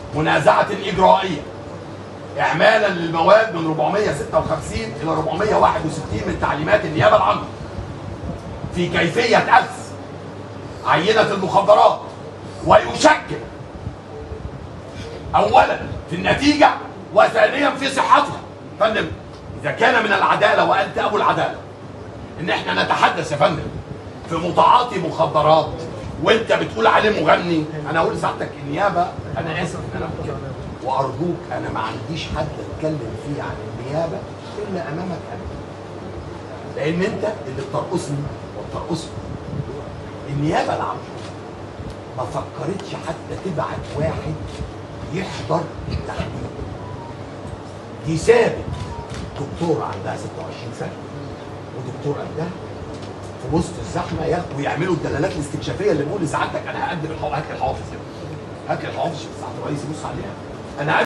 منازعه اجرائيه اعمالا للمواد من 456 الى 461 من تعليمات النيابه العامه في كيفيه اخذ عينه المخدرات ويشكل اولا في النتيجه وثانيا في صحتها فندم اذا كان من العداله وانت ابو العداله ان احنا نتحدث يا فندم في متعاطي مخدرات وانت بتقول عليه مغني انا اقول لسعادتك النيابه انا اسف ان انا أقول كده وارجوك انا ما عنديش حد اتكلم فيه عن النيابه الا امامك انت لان انت اللي بترقصني وبترقصني النيابه العامه ما فكرتش حتى تبعت واحد يحضر التحقيق دي سابت دكتوره عندها 26 سنه ودكتور قدها في وسط الزحمه ياخدوا ويعملوا الدلالات الاستكشافيه اللي بقول لسعادتك انا هقدم الحوافز هات لي الحوافز هنا هات لي الحوافز سعاده الرئيس يبص عليها انا